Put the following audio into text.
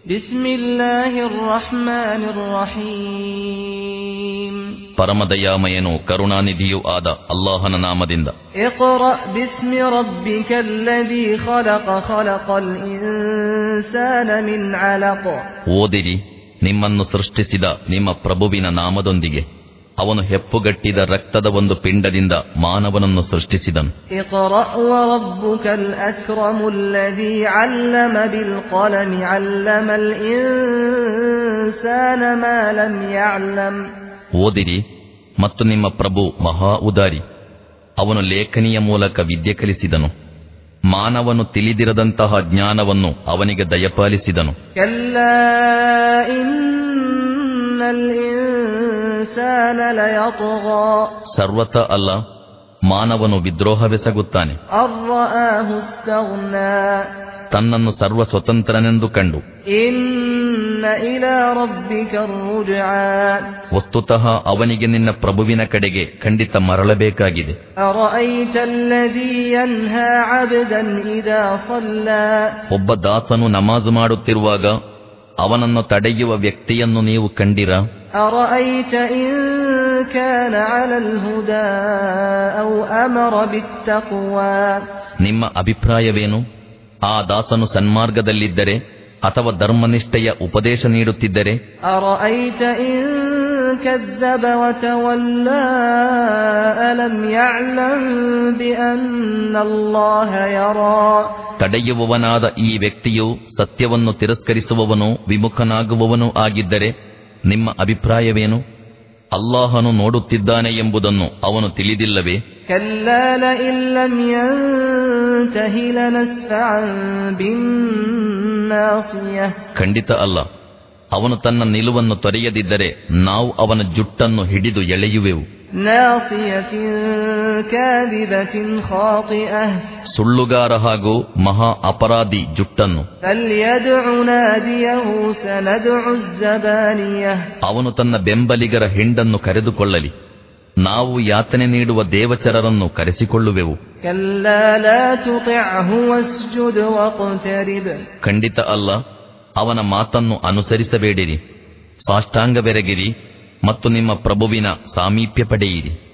بسم الله الرحمن الرحيم ಪರಮದಯಾಮಯನು ಕರುಣಾನಿಧಿಯೂ ಆದ ಅಲ್ಲಾಹನ ನಾಮದಿಂದ اقرأ باسم ربك الذي خلق خلق الإنسان من علق ಓದಿರಿ ನಿಮ್ಮನ್ನು ಸೃಷ್ಟಿಸಿದ ನಿಮ್ಮ ಪ್ರಭುವಿನ ನಾಮದೊಂದಿಗೆ ಅವನು ಹೆಪ್ಪುಗಟ್ಟಿದ ರಕ್ತದ ಒಂದು ಪಿಂಡದಿಂದ ಮಾನವನನ್ನು ಸೃಷ್ಟಿಸಿದನು اقرأ وربك الأكرم الذي علم بالقلم علم الإنسان ما لم يعلم ಓದಿರಿ ಮತ್ತು ನಿಮ್ಮ ಪ್ರಭು ಮಹಾ ಉದಾರಿ ಅವನು ಲೇಖನಿಯ ಮೂಲಕ ವಿದ್ಯೆ ಕಲಿಸಿದನು ಮಾನವನು ತಿಳಿದಿರದಂತಹ ಜ್ಞಾನವನ್ನು ಅವನಿಗೆ ದಯಪಾಲಿಸಿದನು كلا إن الإنسان ليطغى ಸರ್ವತ ಅಲ್ಲ ಮಾನವನು ವಿದ್ರೋಹವೆಸಗುತ್ತಾನೆ أن رآه استغنى ತನ್ನನ್ನು ಸರ್ವ ಸ್ವತಂತ್ರನೆಂದು ಕಂಡು إن إلى ربك الرجعى ವಸ್ತುತಃ ಅವನಿಗೆ ನಿನ್ನ ಪ್ರಭುವಿನ ಕಡೆಗೆ ಖಂಡಿತ ಮರಳಬೇಕಾಗಿದೆ أرأيت الذي ينهى عبدا إذا صلى ಒಬ್ಬ ದಾಸನು ನಮಾಜು ಮಾಡುತ್ತಿರುವಾಗ ಅವನನ್ನು ತಡೆಯುವ ವ್ಯಕ್ತಿಯನ್ನು ನೀವು ಕಂಡಿರ أرأيت إن كان على الهدى أو أمر بالتقوى ನಿಮ್ಮ ಅಭಿಪ್ರಾಯವೇನು ಆ ದಾಸನು ಸನ್ಮಾರ್ಗದಲ್ಲಿದ್ದರೆ ಅಥವಾ ಧರ್ಮನಿಷ್ಠೆಯ ಉಪದೇಶ ನೀಡುತ್ತಿದ್ದರೆ أرأيت إن كذب وتولى ألم يعلم بأن الله يرى ತಡೆಯುವವನಾದ ಈ ವ್ಯಕ್ತಿಯು ಸತ್ಯವನ್ನು ತಿರಸ್ಕರಿಸುವವನು ವಿಮುಖನಾಗುವವನೂ ಆಗಿದ್ದರೆ ನಿಮ್ಮ ಅಭಿಪ್ರಾಯವೇನು ಅಲ್ಲಾಹನು ನೋಡುತ್ತಿದ್ದಾನೆ ಎಂಬುದನ್ನು ಅವನು ತಿಳಿದಿಲ್ಲವೇ كلا لئن لم ينته لنسفعا بالناصية ಖಂಡಿತ ಅಲ್ಲ ಅವನು ತನ್ನ ನಿಲುವನ್ನು ತೊರೆಯದಿದ್ದರೆ ನಾವು ಅವನ ಜುಟ್ಟನ್ನು ಹಿಡಿದು ಎಳೆಯುವೆವು ناصية كاذبة خاطئة ಸುಳ್ಳುಗಾರ ಹಾಗೂ ಮಹಾ ಅಪರಾಧಿ ಜುಟ್ಟನ್ನು فليدع ناديه سندع الزبانية ಅವನು ತನ್ನ ಬೆಂಬಲಿಗರ ಹಿಂಡನ್ನು ಕರೆದುಕೊಳ್ಳಲಿ ನಾವು ಯಾತನೆ ನೀಡುವ ದೇವಚರರನ್ನು ಕರೆಸಿಕೊಳ್ಳುವೆವು كلا لا تطعه واسجد واقترب ಖಂಡಿತ ಅಲ್ಲ ಅವನ ಮಾತನ್ನು ಅನುಸರಿಸಬೇಡಿರಿ ಸಾಷ್ಟಾಂಗ ಬೆರಗಿರಿ ಮತ್ತು ನಿಮ್ಮ ಪ್ರಭುವಿನ ಸಾಮೀಪ್ಯ ಪಡೆಯಿರಿ